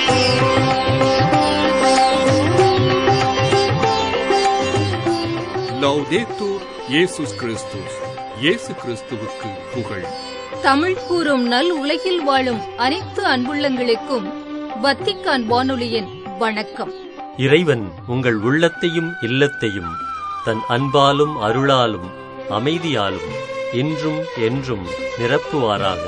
லவ்தேத்தூர் இயேசுஸ் கிறிஸ்துஸ் இயேசு கிறிஸ்துவுக்கு புகழ் தமிழ் கூறும் நல் உலகில் வாழும் அனைத்து அன்புள்ளங்களுக்கும் வத்திக்கான் வானொலியின் வணக்கம் இறைவன் உங்கள் உள்ளத்தையும் இல்லத்தையும் தன் அன்பாலும் அருளாலும் அமைதியாலும் இன்றும் என்றும் நிரப்புவாராக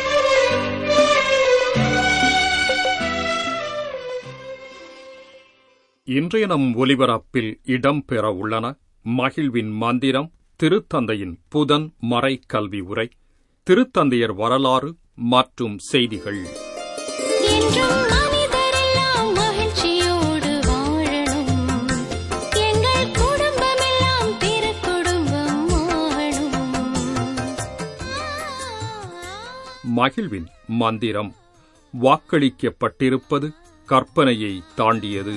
இன்றைய நம் ஒலிபரப்பில் இடம்பெற உள்ளன மகிழ்வின் மந்திரம் திருத்தந்தையின் புதன் மறை கல்வி உரை திருத்தந்தையர் வரலாறு மற்றும் செய்திகள் என்றும் மனிதரெல்லாம் மகிழ்ச்சியோடு வாழணும் எங்கள் குடும்பமெல்லாம் திருக்குடும்பம் ஆகணும் மகிழ்வின் மந்திரம் வாக்களிக்கப்பட்டிருப்பது கற்பனையை தாண்டியது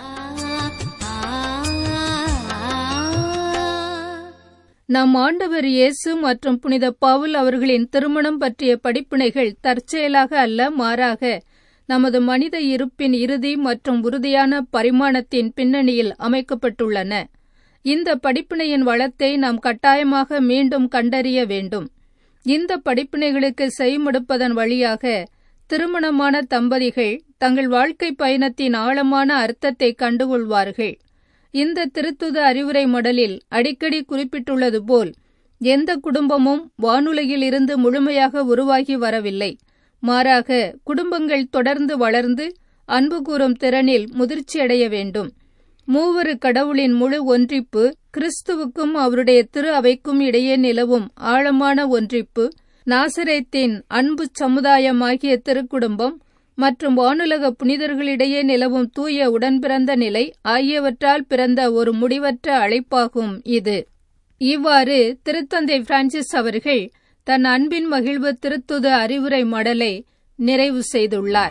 நம் ஆண்டவர் இயேசு மற்றும் புனித பவுல் அவர்களின் திருமணம் பற்றிய படிப்பினைகள் தற்செயலாக அல்ல மாறாக நமது மனித இருப்பின் இறுதி மற்றும் உறுதியான பரிமாணத்தின் பின்னணியில் அமைக்கப்பட்டுள்ளன இந்த படிப்பினையின் வளத்தை நாம் கட்டாயமாக மீண்டும் கண்டறிய வேண்டும் இந்த படிப்பினைகளுக்கு செய்முடுப்பதன் வழியாக திருமணமான தம்பதிகள் தங்கள் வாழ்க்கை பயணத்தின் ஆழமான அர்த்தத்தை கண்டுகொள்வார்கள் இந்த திருத்துத அறிவுரை மடலில் அடிக்கடி குறிப்பிட்டுள்ளது போல் எந்த குடும்பமும் வானுலகில் இருந்து முழுமையாக உருவாகி வரவில்லை மாறாக குடும்பங்கள் தொடர்ந்து வளர்ந்து அன்பு கூறும் திறனில் முதிர்ச்சியடைய வேண்டும் மூவரு கடவுளின் முழு ஒன்றிப்பு கிறிஸ்துவுக்கும் அவருடைய திரு அவைக்கும் இடையே நிலவும் ஆழமான ஒன்றிப்பு நாசரேத்தின் அன்பு சமுதாயமாகிய திருக்குடும்பம் மற்றும் வானுலக புனிதர்களிடையே நிலவும் தூய உடன்பிறந்த நிலை ஆகியவற்றால் பிறந்த ஒரு முடிவற்ற அழைப்பாகும் இது இவ்வாறு திருத்தந்தை பிரான்சிஸ் அவர்கள் தன் அன்பின் மகிழ்வு திருத்துத அறிவுரை மடலை நிறைவு செய்துள்ளார்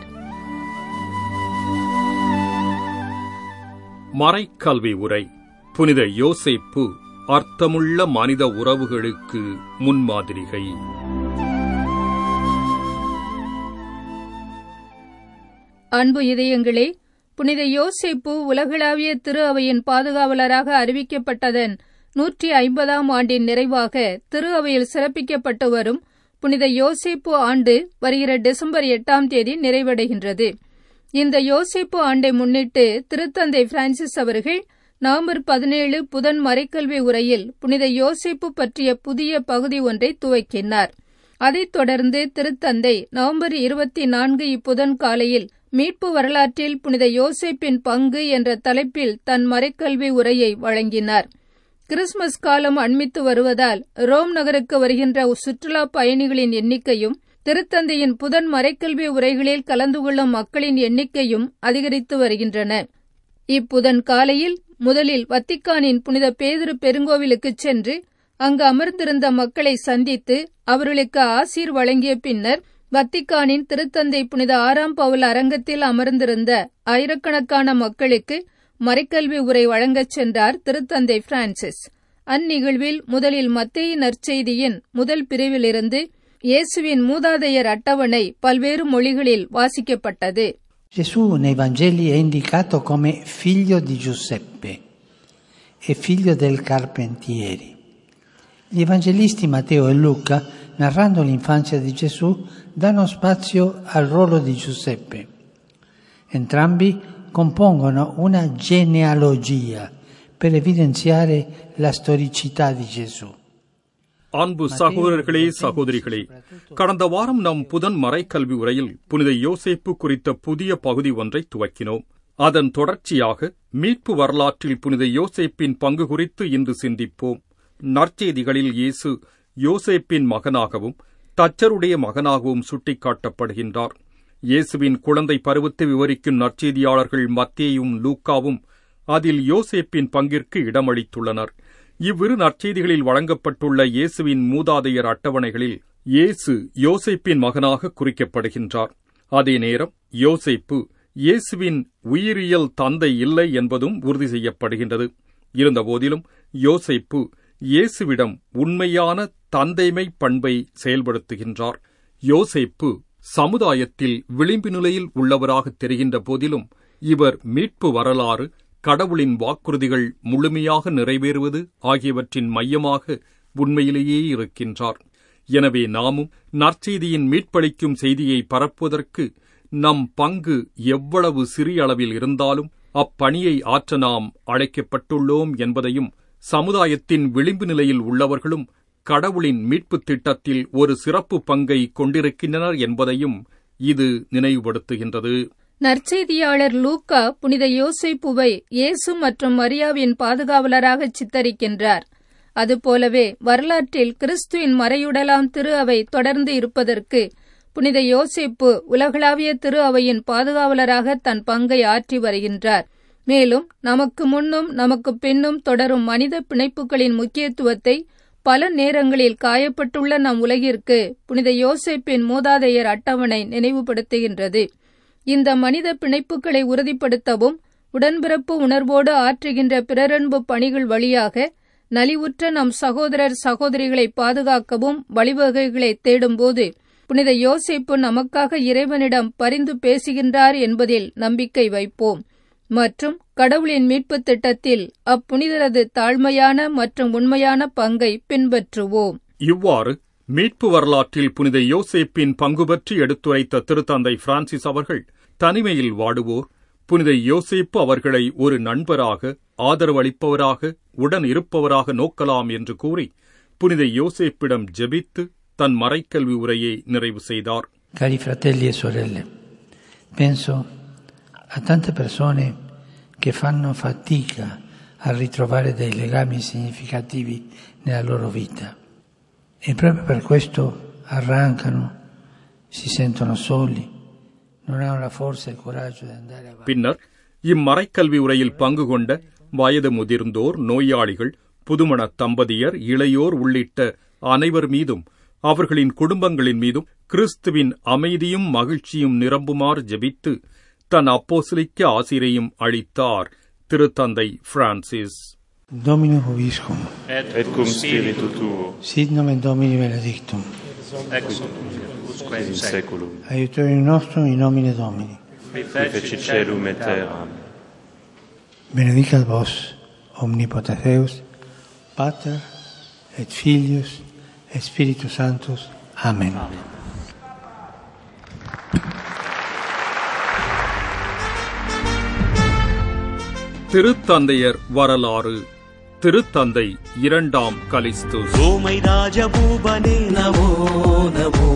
மறைக்கல்வி உரை புனித யோசேப்பு அர்த்தமுள்ள மனித உறவுகளுக்கு முன்மாதிரிகை அன்பு இதயங்களே புனித யோசேப்பு உலகளாவிய திரு அவையின் பாதுகாவலராக அறிவிக்கப்பட்டதன் நூற்றி ஐம்பதாம் ஆண்டின் நிறைவாக திரு அவையில் சிறப்பிக்கப்பட்டு வரும் புனித யோசேப்பு ஆண்டு வருகிற டிசம்பர் எட்டாம் தேதி நிறைவடைகின்றது இந்த யோசேப்பு ஆண்டை முன்னிட்டு திருத்தந்தை பிரான்சிஸ் அவர்கள் நவம்பர் பதினேழு புதன் மறைக்கல்வி உரையில் புனித யோசேப்பு பற்றிய புதிய பகுதி ஒன்றை துவக்கினார் அதைத் தொடர்ந்து திருத்தந்தை நவம்பர் இருபத்தி நான்கு இப்புதன் காலையில் மீட்பு வரலாற்றில் புனித யோசேப்பின் பங்கு என்ற தலைப்பில் தன் மறைக்கல்வி உரையை வழங்கினார் கிறிஸ்துமஸ் காலம் அண்மித்து வருவதால் ரோம் நகருக்கு வருகின்ற சுற்றுலா பயணிகளின் எண்ணிக்கையும் திருத்தந்தையின் புதன் மறைக்கல்வி உரைகளில் கலந்து கொள்ளும் மக்களின் எண்ணிக்கையும் அதிகரித்து வருகின்றன இப்புதன் காலையில் முதலில் வத்திக்கானின் புனித பேதுரு பெருங்கோவிலுக்குச் சென்று அங்கு அமர்ந்திருந்த மக்களை சந்தித்து அவர்களுக்கு ஆசீர் வழங்கிய பின்னர் வத்திக்கானின் திருத்தந்தை புனித ஆறாம் பவுல் அரங்கத்தில் அமர்ந்திருந்த ஆயிரக்கணக்கான மக்களுக்கு மறைக்கல்வி உரை வழங்கச் சென்றார் திருத்தந்தை பிரான்சிஸ் அந்நிகழ்வில் முதலில் மத்தேயு நற்செய்தியின் முதல் பிரிவிலிருந்து இயேசுவின் மூதாதையர் அட்டவணை பல்வேறு மொழிகளில் வாசிக்கப்பட்டது Gesù nei Vangeli è indicato come figlio di Giuseppe e figlio del carpentieri. Gli evangelisti Matteo e Luca, narrando l'infanzia di Gesù, danno spazio al ruolo di Giuseppe. Entrambi compongono una genealogia per evidenziare la storicità di Gesù. அன்பு சகோதரர்களே சகோதரிகளே கடந்த வாரம் நம் புதன் மறைக்கல்வி உரையில் புனித யோசேப்பு குறித்த புதிய பகுதி ஒன்றை துவக்கினோம் அதன் தொடர்ச்சியாக மீட்பு வரலாற்றில் புனித யோசேப்பின் பங்கு குறித்து இன்று சிந்திப்போம் நற்செய்திகளில் இயேசு யோசேப்பின் மகனாகவும் தச்சருடைய மகனாகவும் சுட்டிக்காட்டப்படுகின்றார் இயேசுவின் குழந்தை பருவத்தை விவரிக்கும் நற்செய்தியாளர்கள் மத்தேயும் லூக்காவும் அதில் யோசேப்பின் பங்கிற்கு இடமளித்துள்ளனர் இவ்விரு நற்செய்திகளில் வழங்கப்பட்டுள்ள இயேசுவின் மூதாதையர் அட்டவணைகளில் இயேசு யோசேப்பின் மகனாக குறிக்கப்படுகின்றார் அதே நேரம் யோசேப்பு இயேசுவின் உயிரியல் தந்தை இல்லை என்பதும் உறுதி செய்யப்படுகின்றது இருந்தபோதிலும் யோசேப்பு இயேசுவிடம் உண்மையான தந்தைமை பண்பை செயல்படுத்துகின்றார் யோசேப்பு சமுதாயத்தில் விளிம்பு நிலையில் உள்ளவராக தெரிகின்ற போதிலும் இவர் மீட்பு வரலாறு கடவுளின் வாக்குறுதிகள் முழுமையாக நிறைவேறுவது ஆகியவற்றின் மையமாக உண்மையிலேயே இருக்கின்றார் எனவே நாமும் நற்செய்தியின் மீட்பளிக்கும் செய்தியை பரப்புவதற்கு நம் பங்கு எவ்வளவு சிறிய அளவில் இருந்தாலும் அப்பணியை ஆற்ற நாம் அழைக்கப்பட்டுள்ளோம் என்பதையும் சமுதாயத்தின் விளிம்பு நிலையில் உள்ளவர்களும் கடவுளின் மீட்புத் திட்டத்தில் ஒரு சிறப்பு பங்கை கொண்டிருக்கின்றனர் என்பதையும் இது நினைவுபடுத்துகின்றது நற்செய்தியாளர் லூக்கா புனித யோசேப்புவை இயேசு மற்றும் மரியாவின் பாதுகாவலராக சித்தரிக்கின்றார் அதுபோலவே வரலாற்றில் கிறிஸ்துவின் மறையுடலாம் திரு அவை தொடர்ந்து இருப்பதற்கு புனித யோசேப்பு உலகளாவிய திரு அவையின் பாதுகாவலராக தன் பங்கை ஆற்றி வருகின்றார் மேலும் நமக்கு முன்னும் நமக்கு பின்னும் தொடரும் மனித பிணைப்புகளின் முக்கியத்துவத்தை பல நேரங்களில் காயப்பட்டுள்ள நம் உலகிற்கு புனித யோசேப்பின் மூதாதையர் அட்டவணை நினைவுபடுத்துகின்றது இந்த மனித பிணைப்புகளை உறுதிப்படுத்தவும் உடன்பிறப்பு உணர்வோடு ஆற்றுகின்ற பிறரன்பு பணிகள் வழியாக நலிவுற்ற நம் சகோதரர் சகோதரிகளை பாதுகாக்கவும் வழிவகைகளை தேடும்போது புனித யோசேப்பு நமக்காக இறைவனிடம் பரிந்து பேசுகின்றார் என்பதில் நம்பிக்கை வைப்போம் மற்றும் கடவுளின் மீட்புத் திட்டத்தில் அப்புனிதரது தாழ்மையான மற்றும் உண்மையான பங்கை பின்பற்றுவோம் இவ்வாறு மீட்பு வரலாற்றில் புனித யோசேப்பின் பங்கு பற்றி எடுத்துரைத்த திருத்தந்தை பிரான்சிஸ் அவர்கள் தனிமையில் வாடுவோர் புனித யோசேப்பு அவர்களை ஒரு நண்பராக ஆதரவளிப்பவராக உடன் இருப்பவராக நோக்கலாம் என்று கூறி புனித யோசேப்பிடம் ஜெபித்து தன் மறைக்கல்வி உரையை நிறைவு செய்தார் Cari fratelli e sorelle, penso a tante persone che fanno fatica a ritrovare dei legami significativi nella loro vita e proprio per questo arrancano, si sentono soli, non hanno la forza e il coraggio di andare avanti. பின்னர் இம்மறைக்கல்வி உரையில் பங்கு கொண்ட வயது முதிர்ந்தோர் நோயாளிகள் புதுமணத் தம்பதியர் இளையோர் உள்ளிட்ட அனைவர் மீதும் அவர்களின் குடும்பங்களின் மீதும் கிறிஸ்துவின் அமைதியும் மகிழ்ச்சியும் நிரம்புமாறு ஜெபித்து தன் அப்போஸ்தலிக்க ஆசிரையும் அளித்தார் திருத்தந்தை Francis Domino Hoviscum, et cum spiritu tuo, sit nomen Domini benedictum, ex usque in seculum, aiutorium nostrum in nomine Domini. qui feci celum et terram. Benedicat vos, omnipotens Deus, Pater et Filius et Spiritus Sanctus. Amen. திருத்தந்தையர் வரலாறு திருத்தந்தை இரண்டாம் கலிஸ்துஸ் ரோமை ராஜபூபனே நமோ நமோ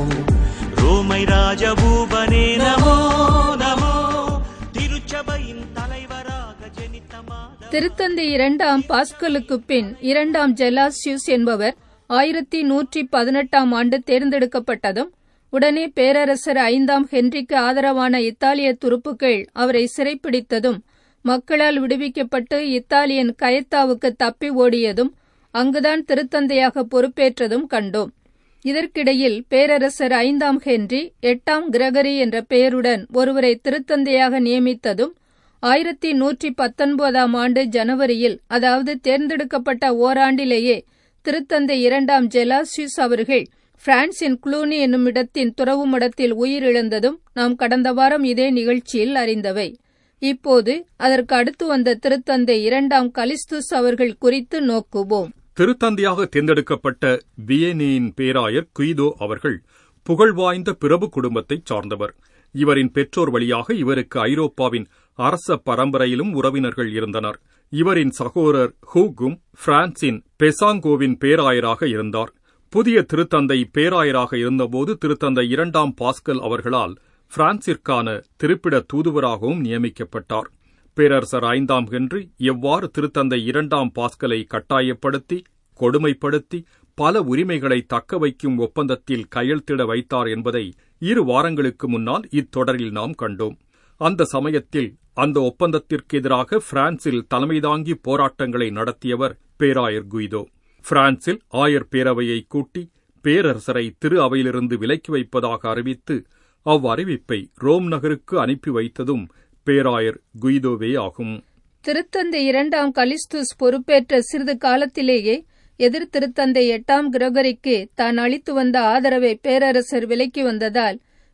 ரோமை ராஜபூபனே நமோ நமோ திருச்சபையின் தலைவராக ஜெனித்த மாத திருத்தந்தை இரண்டாம் பாஸ்கலுக்கு பின் இரண்டாம் ஜெலாசியுஸ் என்பவர் ஆயிரத்தி நூற்றி பதினெட்டாம் ஆண்டு தேர்ந்தெடுக்கப்பட்டதும் உடனே பேரரசர் ஐந்தாம் ஹென்றிக்கு ஆதரவான இத்தாலிய துருப்புக்கள் அவரை சிறைப்பிடித்ததும் மக்களால் விடுவிக்கப்பட்டு இத்தாலியன் கயத்தாவுக்கு தப்பி ஓடியதும் அங்குதான் திருத்தந்தையாக பொறுப்பேற்றதும் கண்டோம் இதற்கிடையில் பேரரசர் ஐந்தாம் ஹென்றி எட்டாம் கிரகரி என்ற பெயருடன் ஒருவரை திருத்தந்தையாக நியமித்ததும் ஆயிரத்தி நூற்றி பத்தொன்பதாம் ஆண்டு ஜனவரியில் அதாவது தேர்ந்தெடுக்கப்பட்ட ஓராண்டிலேயே திருத்தந்தை இரண்டாம் ஜெலாசியுஸ் அவர்கள் பிரான்சின் குளூனி என்னும் இடத்தின் துறவு மடத்தில் உயிரிழந்ததும் நாம் கடந்த வாரம் இதே நிகழ்ச்சியில் அறிந்தவை இப்போது அதற்கு அடுத்து வந்த திருத்தந்தை இரண்டாம் கலிஸ்துஸ் அவர்கள் குறித்து நோக்குவோம் திருத்தந்தையாக தேர்ந்தெடுக்கப்பட்ட வியனேயின் பேராயர் குயிதோ அவர்கள் புகழ்வாய்ந்த பிரபு குடும்பத்தைச் சார்ந்தவர் இவரின் பெற்றோர் வழியாக இவருக்கு ஐரோப்பாவின் அரச பரம்பரையிலும் உறவினர்கள் இருந்தனர் இவரின் சகோதரர் ஹூகும் பிரான்சின் பெசாங்கோவின் பேராயராக இருந்தார் புதிய திருத்தந்தை பேராயராக இருந்தபோது திருத்தந்தை இரண்டாம் பாஸ்கல் அவர்களால் பிரான்சிற்கான திருப்பிட தூதுவராகவும் நியமிக்கப்பட்டார் பேரரசர் ஐந்தாம் ஹென்றி எவ்வாறு திருத்தந்தை இரண்டாம் பாஸ்கலை கட்டாயப்படுத்தி கொடுமைப்படுத்தி பல உரிமைகளை தக்க வைக்கும் ஒப்பந்தத்தில் கையெழுத்திட வைத்தார் என்பதை இரு வாரங்களுக்கு முன்னால் இத்தொடரில் நாம் கண்டோம் அந்த சமயத்தில் அந்த ஒப்பந்தத்திற்கு எதிராக பிரான்சில் தலைமை தாங்கி போராட்டங்களை நடத்தியவர் பேராயர் குய்தோ பிரான்சில் ஆயர் பேரவையை கூட்டி பேரரசரை திரு அவையிலிருந்து விலக்கி வைப்பதாக அறிவித்து அவ்வறிவிப்பை ரோம் நகருக்கு அனுப்பி வைத்ததும் பேராயர் குய்தோவே ஆகும் திருத்தந்தை இரண்டாம் கலிஸ்துஸ் பொறுப்பேற்ற சிறிது காலத்திலேயே எதிர் திருத்தந்தை எட்டாம் கிரகரிக்கு தான் அளித்து வந்த ஆதரவை பேரரசர் விலக்கி வந்ததால்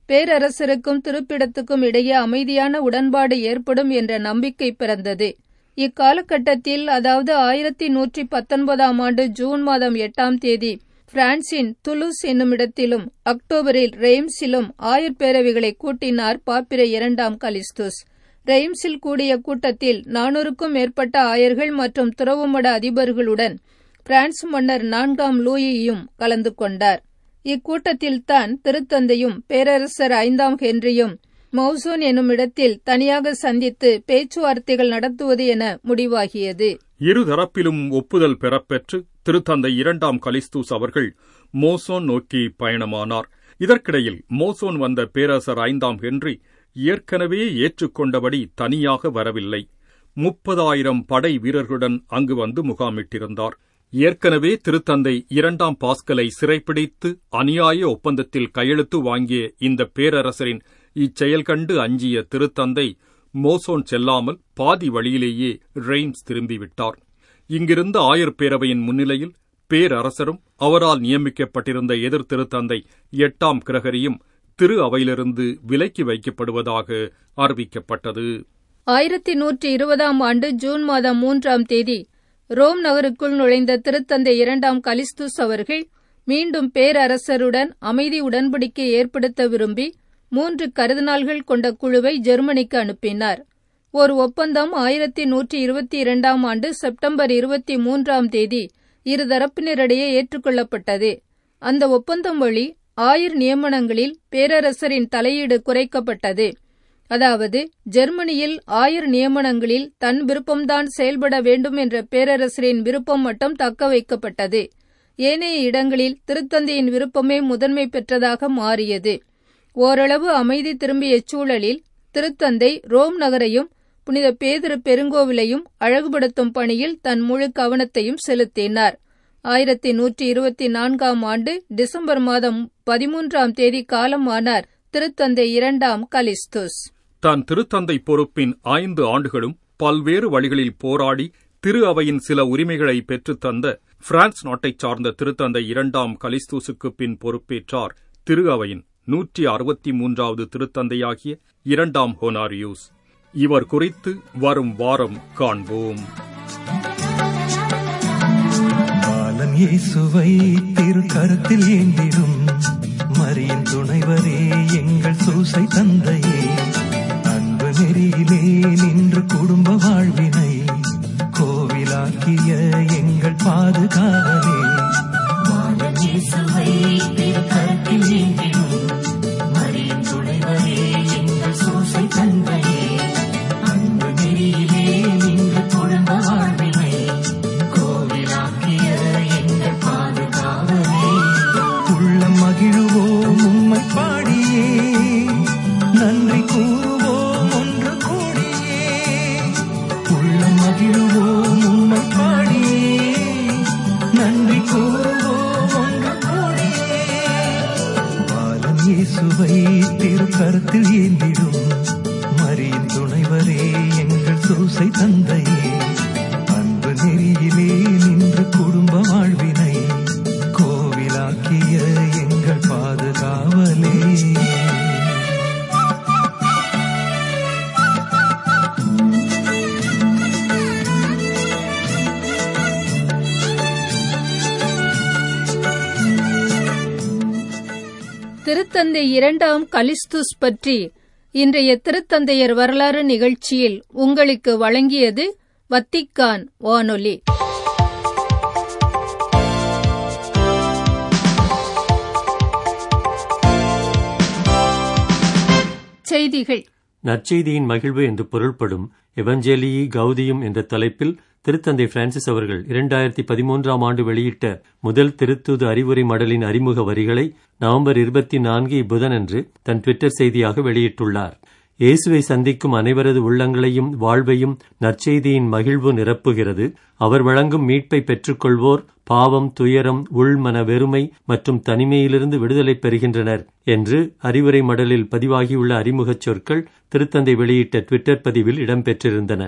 பேரரசருக்கும் திருப்பிடத்துக்கும் இடையே அமைதியான உடன்பாடு ஏற்படும் என்ற நம்பிக்கை பிறந்தது இக்காலகட்டத்தில் அதாவது ஆயிரத்தி நூற்றி பத்தொன்பதாம் ஆண்டு ஜூன் மாதம் எட்டாம் தேதி பிரான்சின் துலுஸ் என்னுமிடத்திலும் அக்டோபரில் ரெய்ம்ஸிலும் ஆயுர்பேரவைகளை கூட்டினார் பாப்பிர இரண்டாம் கலிஸ்துஸ் ரெய்ம்ஸில் கூடிய கூட்டத்தில் நானூறுக்கும் மேற்பட்ட ஆயர்கள் மற்றும் துறவுமட அதிபர்களுடன் பிரான்ஸ் மன்னர் நான்காம் லூயியும் கலந்து கொண்டார் இக்கூட்டத்தில் தான் திருத்தந்தையும் பேரரசர் ஐந்தாம் ஹென்ரியும் மௌசோன் என்னும் இடத்தில் தனியாக சந்தித்து பேச்சுவார்த்தைகள் நடத்துவது என முடிவாகியது இருதரப்பிலும் ஒப்புதல் பெறப்பெற்று திருத்தந்தை இரண்டாம் கலிஸ்தூஸ் அவர்கள் மோசோன் நோக்கி பயணமானார் இதற்கிடையில் மோசோன் வந்த பேரரசர் ஐந்தாம் ஹென்றி ஏற்கனவே ஏற்றுக்கொண்டபடி தனியாக வரவில்லை முப்பதாயிரம் படை வீரர்களுடன் அங்கு வந்து முகாமிட்டிருந்தார் ஏற்கனவே திருத்தந்தை இரண்டாம் பாஸ்கலை சிறைப்பிடித்து அநியாய ஒப்பந்தத்தில் கையெழுத்து வாங்கிய இந்த பேரரசரின் இச்செயல் கண்டு அஞ்சிய திருத்தந்தை மோசோன் செல்லாமல் பாதி வழியிலேயே ரெய்ம்ஸ் திரும்பிவிட்டார் இங்கிருந்த ஆயர் பேரவையின் முன்னிலையில் பேரரசரும் அவரால் நியமிக்கப்பட்டிருந்த எதிர் திருத்தந்தை எட்டாம் கிரகரியும் திரு அவையிலிருந்து விலக்கி வைக்கப்படுவதாக அறிவிக்கப்பட்டது ஆயிரத்தி நூற்றி இருபதாம் ஆண்டு ஜூன் மாதம் மூன்றாம் தேதி ரோம் நகருக்குள் நுழைந்த திருத்தந்தை இரண்டாம் கலிஸ்துஸ் அவர்கள் மீண்டும் பேரரசருடன் அமைதி உடன்படிக்கை ஏற்படுத்த விரும்பி மூன்று கருதினாள்கள் கொண்ட குழுவை ஜெர்மனிக்கு அனுப்பினார் ஒரு ஒப்பந்தம் ஆயிரத்தி நூற்றி இருபத்தி இரண்டாம் ஆண்டு செப்டம்பர் இருபத்தி மூன்றாம் தேதி இருதரப்பினரிடையே ஏற்றுக்கொள்ளப்பட்டது அந்த ஒப்பந்தம் வழி ஆயர் நியமனங்களில் பேரரசரின் தலையீடு குறைக்கப்பட்டது அதாவது ஜெர்மனியில் ஆயர் நியமனங்களில் தன் விருப்பம்தான் செயல்பட வேண்டும் என்ற பேரரசரின் விருப்பம் மட்டும் தக்க வைக்கப்பட்டது ஏனைய இடங்களில் திருத்தந்தையின் விருப்பமே முதன்மை பெற்றதாக மாறியது ஓரளவு அமைதி திரும்பிய சூழலில் திருத்தந்தை ரோம் நகரையும் புனித பேதிரு பெருங்கோவிலையும் அழகுபடுத்தும் பணியில் தன் முழு கவனத்தையும் செலுத்தினார் ஆயிரத்தி நூற்றி இருபத்தி நான்காம் ஆண்டு டிசம்பர் மாதம் பதிமூன்றாம் தேதி காலமானார் திருத்தந்தை இரண்டாம் கலிஸ்துஸ் தான் திருத்தந்தை பொறுப்பின் ஐந்து ஆண்டுகளும் பல்வேறு வழிகளில் போராடி திரு அவையின் சில உரிமைகளை பெற்றுத் தந்த பிரான்ஸ் நாட்டைச் சார்ந்த திருத்தந்தை இரண்டாம் கலிஸ்தூசுக்கு பின் பொறுப்பேற்றார் திரு அவையின் நூற்றி அறுபத்தி மூன்றாவது திருத்தந்தையாகிய இரண்டாம் ஹோனாரியூஸ் இவர் குறித்து வரும் வாரம் காண்போம் பாலன் இயேசுவை திரு கருத்தில் ஏந்திடும் மரியின் துணைவரே எங்கள் சூசை தந்தையே அன்பு நெறியிலே நின்று குடும்ப வாழ்வினை கோவிலாக்கிய எங்கள் பாதுகாவலே பாலன் இயேசுவை திரு கருத்தில் ஏந்திடும் மரியின் துணைவரே எங்கள் சூசை தந்தையே அன்பு நெறியிலே நின்று குடும்ப வாழ்வினை கோவிலாக்கிய எங்கள் பாதுகாவலே உள்ளம் மகிழுவோம் உம்மை பாடியே நன்றி கூறுவோம் ஒன்று கூடியே உள்ளம் மகிழுவோம் உம்மை பாடியே நன்றி கூறுவோம் ஒன்று கூடியே பாலன் இயேசுவை திரு கருத்தில் ஏந்திடும் மரியின் துணைவரே எங்கள் சூசை தந்தையே அன்பு நெறியிலே நின்று குடும்ப வாழ்வினை கோவிலாக்கிய எங்கள் பாதுகாவலே திருத்தந்தை இரண்டாம் கலிஸ்துஸ் பற்றி இன்றைய திருத்தந்தையர் வரலாறு நிகழ்ச்சியில் உங்களுக்கு வழங்கியது வத்திக்கான் வானொலி செய்திகள் நற்செய்தியின் மகிழ்வு என்று பொருள்படும் எவஞ்சேலியி கௌதியும் என்ற தலைப்பில் திருத்தந்தை பிரான்சிஸ் அவர்கள் இரண்டாயிரத்தி பதிமூன்றாம் ஆண்டு வெளியிட்ட முதல் திருத்தூது அறிவுரை மடலின் அறிமுக வரிகளை நவம்பர் இருபத்தி நான்கு இப்புதனன்று தன் ட்விட்டர் செய்தியாக வெளியிட்டுள்ளார் இயேசுவை சந்திக்கும் அனைவரது உள்ளங்களையும் வாழ்வையும் நற்செய்தியின் மகிழ்வு நிரப்புகிறது அவர் வழங்கும் மீட்பை பெற்றுக்கொள்வோர் பாவம் துயரம் உள்மன வெறுமை மற்றும் தனிமையிலிருந்து விடுதலை பெறுகின்றனர் என்று அறிவுரை மடலில் பதிவாகியுள்ள அறிமுகச் சொற்கள் திருத்தந்தை வெளியிட்ட ட்விட்டர் பதிவில் இடம்பெற்றிருந்தன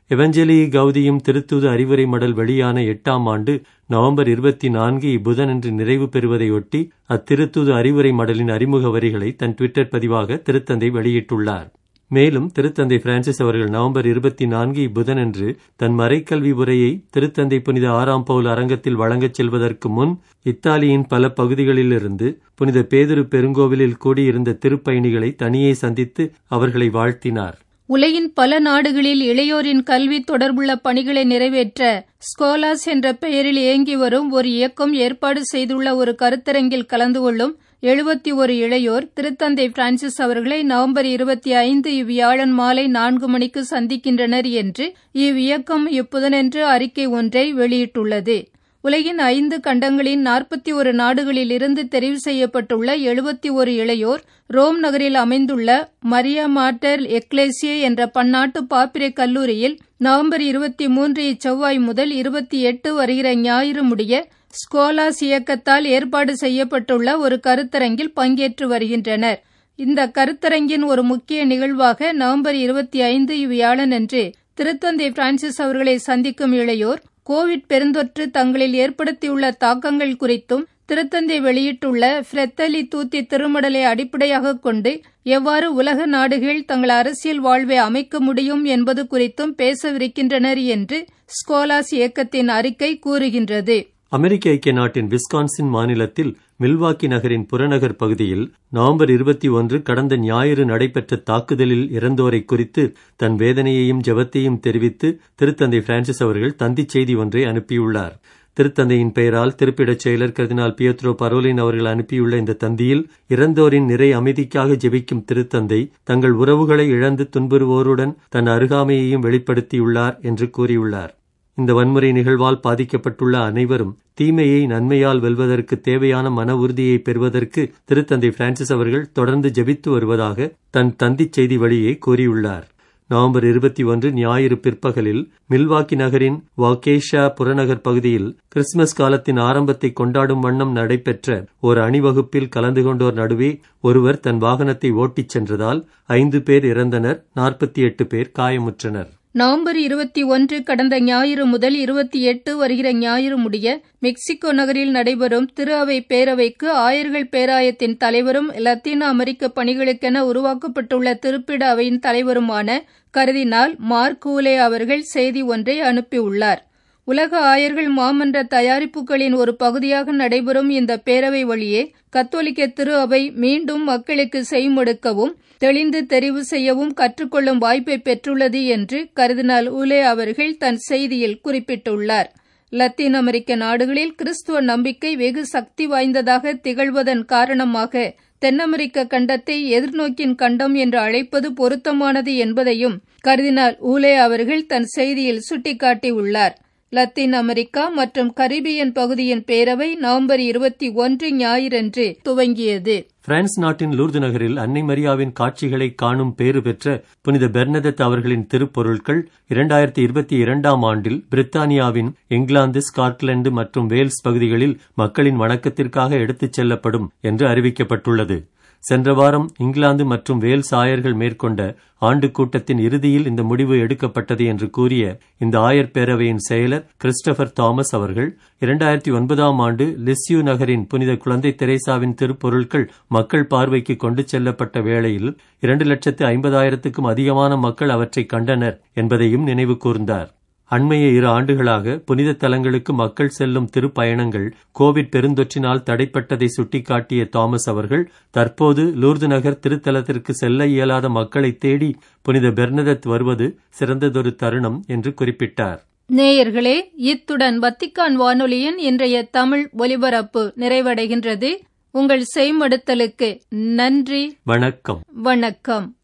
எவஞ்சலி கௌதியும் திருத்தூது அறிவுரை மடல் வெளியான எட்டாம் ஆண்டு நவம்பர் இருபத்தி நான்கு இப்புதனன்று நிறைவு பெறுவதையொட்டி அத்திருத்தூது அறிவுரை மடலின் அறிமுக வரிகளை தன் டுவிட்டர் பதிவாக திருத்தந்தை வெளியிட்டுள்ளார் மேலும் திருத்தந்தை பிரான்சிஸ் அவர்கள் நவம்பர் இருபத்தி நான்கு இப்புதனன்று தன் மறைக்கல்வி உரையை திருத்தந்தை புனித ஆறாம் பவுல் அரங்கத்தில் வழங்கச் செல்வதற்கு முன் இத்தாலியின் பல பகுதிகளிலிருந்து புனித பேதுரு பெருங்கோவிலில் கூடியிருந்த திருப்பயணிகளை தனியே சந்தித்து அவர்களை வாழ்த்தினார் உலகின் பல நாடுகளில் இளையோரின் கல்வி தொடர்புள்ள பணிகளை நிறைவேற்ற ஸ்கோலாஸ் என்ற பெயரில் இயங்கி வரும் ஒரு இயக்கம் ஏற்பாடு செய்துள்ள ஒரு கருத்தரங்கில் கலந்து கொள்ளும் எழுபத்தி ஒரு இளையோர் திருத்தந்தை பிரான்சிஸ் அவர்களை நவம்பர் இருபத்தி ஐந்து இவ்வியாழன் மாலை நான்கு மணிக்கு சந்திக்கின்றனர் என்று இவ்வியக்கம் இப்புதனன்று அறிக்கை ஒன்றை வெளியிட்டுள்ளது உலகின் ஐந்து கண்டங்களின் நாற்பத்தி ஒரு நாடுகளில் இருந்து தெரிவு செய்யப்பட்டுள்ள எழுபத்தி ஒரு இளையோர் ரோம் நகரில் அமைந்துள்ள மரியா மாட்டர் எக்லேசியே என்ற பன்னாட்டு பாப்பிரை கல்லூரியில் நவம்பர் இருபத்தி மூன்று இச்செவ்வாய் முதல் இருபத்தி எட்டு வருகிற ஞாயிறு முடிய ஸ்கோலாஸ் இயக்கத்தால் ஏற்பாடு செய்யப்பட்டுள்ள ஒரு கருத்தரங்கில் பங்கேற்று வருகின்றனர் இந்த கருத்தரங்கின் ஒரு முக்கிய நிகழ்வாக நவம்பர் இருபத்தி ஐந்து இவ்வியாழனன்று திருத்தந்தை பிரான்சிஸ் அவர்களை சந்திக்கும் இளையோர் கோவிட் பெருந்தொற்று தங்களில் ஏற்படுத்தியுள்ள தாக்கங்கள் குறித்தும் திருத்தந்தை வெளியிட்டுள்ள ஃப்ரெத்தலி தூத்தி திருமடலை அடிப்படையாக கொண்டு எவ்வாறு உலக நாடுகள் தங்கள் அரசியல் வாழ்வை அமைக்க முடியும் என்பது குறித்தும் பேசவிருக்கின்றனர் என்று ஸ்கோலாஸ் இயக்கத்தின் அறிக்கை கூறுகின்றது அமெரிக்க ஐக்கிய நாட்டின் விஸ்கான்சின் மாநிலத்தில் மில்வாக்கி நகரின் புறநகர் பகுதியில் நவம்பர் இருபத்தி ஒன்று கடந்த ஞாயிறு நடைபெற்ற தாக்குதலில் இறந்தோரை குறித்து தன் வேதனையையும் ஜெபத்தையும் தெரிவித்து திருத்தந்தை பிரான்சிஸ் அவர்கள் தந்திச் செய்தி ஒன்றை அனுப்பியுள்ளார் திருத்தந்தையின் பெயரால் திருப்பிடச் செயலர் கர்தினால் பியத்ரோ பரோலின் அவர்கள் அனுப்பியுள்ள இந்த தந்தியில் இறந்தோரின் நிறை அமைதிக்காக ஜெபிக்கும் திருத்தந்தை தங்கள் உறவுகளை இழந்து துன்புறுவோருடன் தன் அருகாமையையும் வெளிப்படுத்தியுள்ளார் என்று கூறியுள்ளார் இந்த வன்முறை நிகழ்வால் பாதிக்கப்பட்டுள்ள அனைவரும் தீமையை நன்மையால் வெல்வதற்கு தேவையான மன உறுதியை பெறுவதற்கு திருத்தந்தை பிரான்சிஸ் அவர்கள் தொடர்ந்து ஜெபித்து வருவதாக தன் தந்திச் செய்தி வழியே கூறியுள்ளார் நவம்பர் இருபத்தி ஒன்று ஞாயிறு பிற்பகலில் மில்வாக்கி நகரின் வாகேஷா புறநகர் பகுதியில் கிறிஸ்துமஸ் காலத்தின் ஆரம்பத்தை கொண்டாடும் வண்ணம் நடைபெற்ற ஒரு அணிவகுப்பில் கலந்து கொண்டோர் நடுவே ஒருவர் தன் வாகனத்தை ஓட்டிச் சென்றதால் ஐந்து பேர் இறந்தனர் நாற்பத்தி எட்டு பேர் காயமுற்றனர் நவம்பர் இருபத்தி ஒன்று கடந்த ஞாயிறு முதல் இருபத்தி எட்டு வருகிற ஞாயிறு முடிய மெக்சிகோ நகரில் நடைபெறும் திரு அவை பேரவைக்கு ஆயர்கள் பேராயத்தின் தலைவரும் லத்தீன அமெரிக்க பணிகளுக்கென உருவாக்கப்பட்டுள்ள திருப்பிட அவையின் தலைவருமான கருதினால் மார்க் ஊலே அவர்கள் செய்தி ஒன்றை அனுப்பியுள்ளார் உலக ஆயர்கள் மாமன்ற தயாரிப்புகளின் ஒரு பகுதியாக நடைபெறும் இந்த பேரவை வழியே கத்தோலிக்க திரு அவை மீண்டும் மக்களுக்கு செய்மொடுக்கவும் தெளிந்து தெரிவு செய்யவும் கற்றுக்கொள்ளும் வாய்ப்பை பெற்றுள்ளது என்று கருதினால் உலே அவர்கள் தன் செய்தியில் குறிப்பிட்டுள்ளார் லத்தீன் அமெரிக்க நாடுகளில் கிறிஸ்துவ நம்பிக்கை வெகு சக்தி வாய்ந்ததாக திகழ்வதன் காரணமாக தென் அமெரிக்க கண்டத்தை எதிர்நோக்கின் கண்டம் என்று அழைப்பது பொருத்தமானது என்பதையும் கருதினால் ஊலே அவர்கள் தன் செய்தியில் சுட்டிக்காட்டியுள்ளார் லத்தீன் அமெரிக்கா மற்றும் கரிபியன் பகுதியின் பேரவை நவம்பர் இருபத்தி ஒன்று ஞாயிறன்று துவங்கியது பிரான்ஸ் நாட்டின் லூர்து நகரில் அன்னை மரியாவின் காட்சிகளை காணும் பேறு பெற்ற புனித பெர்னதத் அவர்களின் திருப்பொருட்கள் இரண்டாயிரத்தி இருபத்தி இரண்டாம் ஆண்டில் பிரித்தானியாவின் இங்கிலாந்து ஸ்காட்லாந்து மற்றும் வேல்ஸ் பகுதிகளில் மக்களின் வணக்கத்திற்காக எடுத்துச் செல்லப்படும் என்று அறிவிக்கப்பட்டுள்ளது சென்ற வாரம் இங்கிலாந்து மற்றும் வேல்ஸ் ஆயர்கள் மேற்கொண்ட ஆண்டு கூட்டத்தின் இறுதியில் இந்த முடிவு எடுக்கப்பட்டது என்று கூறிய இந்த ஆயர் பேரவையின் செயலர் கிறிஸ்டபர் தாமஸ் அவர்கள் இரண்டாயிரத்தி ஒன்பதாம் ஆண்டு லிஸ்யூ நகரின் புனித குழந்தை தெரேசாவின் திருப்பொருட்கள் மக்கள் பார்வைக்கு கொண்டு செல்லப்பட்ட வேளையில் இரண்டு லட்சத்து ஐம்பதாயிரத்துக்கும் அதிகமான மக்கள் அவற்றை கண்டனர் என்பதையும் நினைவு கூர்ந்தார் அண்மைய இரு ஆண்டுகளாக புனித தலங்களுக்கு மக்கள் செல்லும் திருப்பயணங்கள் கோவிட் பெருந்தொற்றினால் தடைப்பட்டதை சுட்டிக்காட்டிய தாமஸ் அவர்கள் தற்போது லூர்து நகர் திருத்தலத்திற்கு செல்ல இயலாத மக்களை தேடி புனித பெர்னதத் வருவது சிறந்ததொரு தருணம் என்று குறிப்பிட்டார் நேயர்களே இத்துடன் வத்திக்கான் வானொலியின் இன்றைய தமிழ் ஒலிபரப்பு நிறைவடைகின்றது உங்கள் செய்மடுத்தலுக்கு நன்றி வணக்கம் வணக்கம்